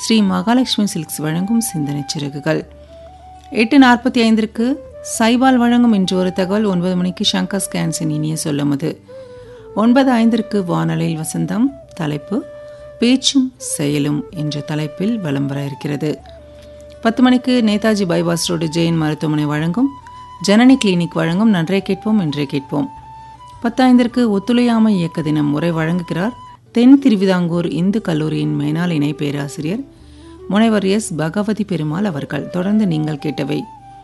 Sri Mahalakshmi silks வழங்கும் சிந்தனை சிறகுகள் எட்டு நாற்பத்தி ஐந்திற்கு சைபால் வழங்கும் இன்று ஒரு தகவல் ஒன்பது மணிக்கு சங்கர் ஸ்கேன்ஸின் இனிய சொல்லுமது ஒன்பது ஐந்திற்கு வானொலியில் வசந்தம் தலைப்பு பேச்சும் செயலும் என்ற தலைப்பில் வலம் வர இருக்கிறது பத்து மணிக்கு நேதாஜி பைபாஸ் ரோடு ஜெயின் மருத்துவமனை வழங்கும் ஜனனி கிளினிக் வழங்கும் நன்றே கேட்போம் என்றே கேட்போம் பத்தாய்ந்திற்கு ஒத்துழையாமை இயக்க தினம் உரை வழங்குகிறார் தென் திருவிதாங்கூர் இந்து கல்லூரியின் மேனாள் இணை பேராசிரியர் முனைவர் எஸ் பகவதி பெருமாள் அவர்கள் தொடர்ந்து நீங்கள் கேட்டவை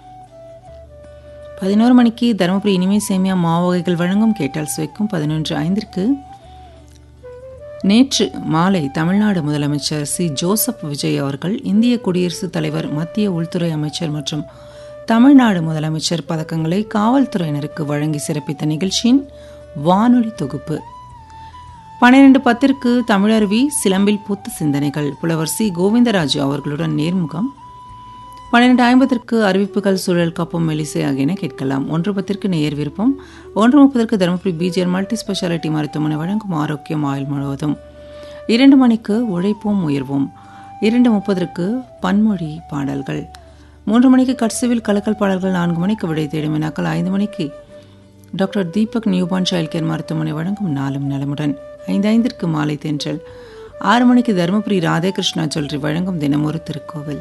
பதினோரு மணிக்கு தருமபுரி இனிமை சேமியா மாவகைகள் வழங்கும் கேட்டால் சுவைக்கும் பதினொன்று ஐந்திற்கு நேற்று மாலை தமிழ்நாடு முதலமைச்சர் சி ஜோசப் விஜய் அவர்கள் இந்திய குடியரசுத் தலைவர் மத்திய உள்துறை அமைச்சர் மற்றும் தமிழ்நாடு முதலமைச்சர் பதக்கங்களை காவல்துறையினருக்கு வழங்கி சிறப்பித்த நிகழ்ச்சியின் வானொலி தொகுப்பு பன்னிரண்டு பத்திற்கு தமிழருவி சிலம்பில் புத்து சிந்தனைகள் புலவர் சி கோவிந்தராஜு அவர்களுடன் நேர்முகம் பன்னிரண்டு ஐம்பதற்கு அறிவிப்புகள் சூழல் காப்பும் மெலிசை ஆகியன கேட்கலாம் ஒன்று பத்திற்கு நேர் விருப்பம் ஒன்று முப்பதற்கு தருமபுரி பிஜிஆர் மல்டி ஸ்பெஷாலிட்டி மருத்துவமனை வழங்கும் ஆரோக்கியம் ஆயுள் முழுவதும் இரண்டு மணிக்கு உழைப்போம் உயர்வோம் இரண்டு முப்பதற்கு பன்மொழி பாடல்கள் மூன்று மணிக்கு கட்சுவில் கலக்கல் பாடல்கள் நான்கு மணிக்கு விடை தேடும் வினாக்கள் ஐந்து மணிக்கு doctor Deepak newborn child care மருத்துவமனை வழங்கும் நாளும் நலமுடன் ஐந்து ஐந்திற்கு மாலை தென்றல் ஆறு மணிக்கு தருமபுரி ராதேகிருஷ்ணா ஜுவல்லரி வழங்கும் தினமொரு திருக்கோவில்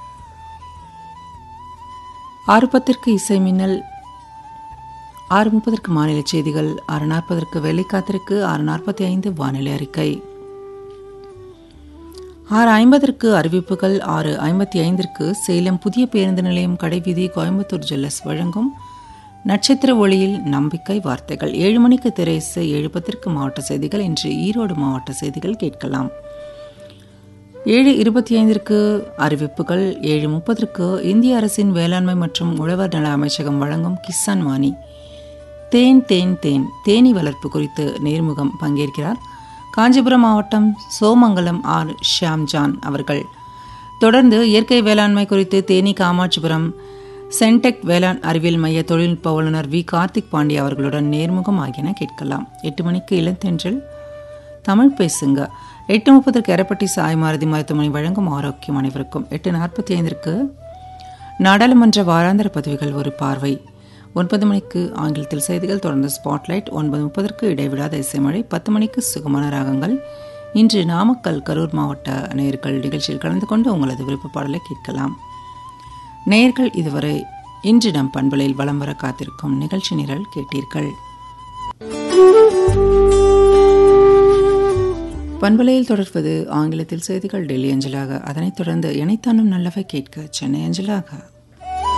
ஆறு பத்திற்கு இசை மின்னல் ஆறு முப்பதற்கு மாநில செய்திகள் ஆறு நாற்பதற்கு வெள்ளிக்காத்திற்கு ஆறு நாற்பத்தி ஐந்து வானிலை அறிக்கை ஆறு ஐம்பதற்கு அறிவிப்புகள் ஆறு ஐம்பத்தி ஐந்திற்கு சேலம் புதிய பேருந்து நிலையம் கடைவீதி கோயம்புத்தூர் ஜுவல்லர்ஸ் வழங்கும் நட்சத்திர ஒளியில் நம்பிக்கை வார்த்தைகள் ஏழு மணிக்கு திரைசு ஏழு பத்திற்கு மாவட்ட செய்திகள் இன்று ஈரோடு மாவட்ட செய்திகள் கேட்கலாம் ஏழு இருபத்தி ஐந்திற்கு அறிவிப்புகள் ஏழு முப்பதற்கு இந்திய அரசின் வேளாண்மை மற்றும் உழவர் நல அமைச்சகம் வழங்கும் கிசான் வாணி தேன் தேன் தேன் தேனி வளர்ப்பு குறித்து நேர்முகம் பங்கேற்கிறார் காஞ்சிபுரம் மாவட்டம் சோமங்கலம் ஆர் ஷியாம்ஜான் அவர்கள் தொடர்ந்து இயற்கை வேளாண்மை குறித்து தேனி காமாட்சிபுரம் சென்டெக் வேளாண் அறிவியல் மைய தொழில்நுட்ப வல்லுநர் வி கார்த்திக் பாண்டி அவர்களுடன் நேர்முகம் ஆகியன கேட்கலாம் எட்டு மணிக்கு இளந்தென்றல் தமிழ் பேசுங்க எட்டு முப்பதற்கு எரப்பட்டி சாய் மாருதி மருத்துவமனை வழங்கும் ஆரோக்கியம் அனைவருக்கும் எட்டு நாற்பத்தி ஐந்திற்கு நாடாளுமன்ற வாராந்திர பதவிகள் ஒரு பார்வை ஒன்பது மணிக்கு ஆங்கிலத்தில் செய்திகள் தொடர்ந்து ஸ்பாட்லைட் ஒன்பது முப்பதற்கு இடைவிடாத இசைமழை பத்து மணிக்கு சுகமான ராகங்கள் இன்று நாமக்கல் கரூர் மாவட்ட நேயர்கள் நிகழ்ச்சியில் கலந்து கொண்டு உங்களது விருப்ப பாடலை கேட்கலாம் நேயர்கள் இதுவரை இன்று நம் பண்பலையில் வலம் வர காத்திருக்கும் நிகழ்ச்சி நிரல் கேட்டீர்கள் பண்பலையில் தொடர்வது ஆங்கிலத்தில் செய்திகள் டெல்லி அஞ்சலாக அதனைத் தொடர்ந்து இணைத்தானும் நல்லவை கேட்க சென்னை அஞ்சலாக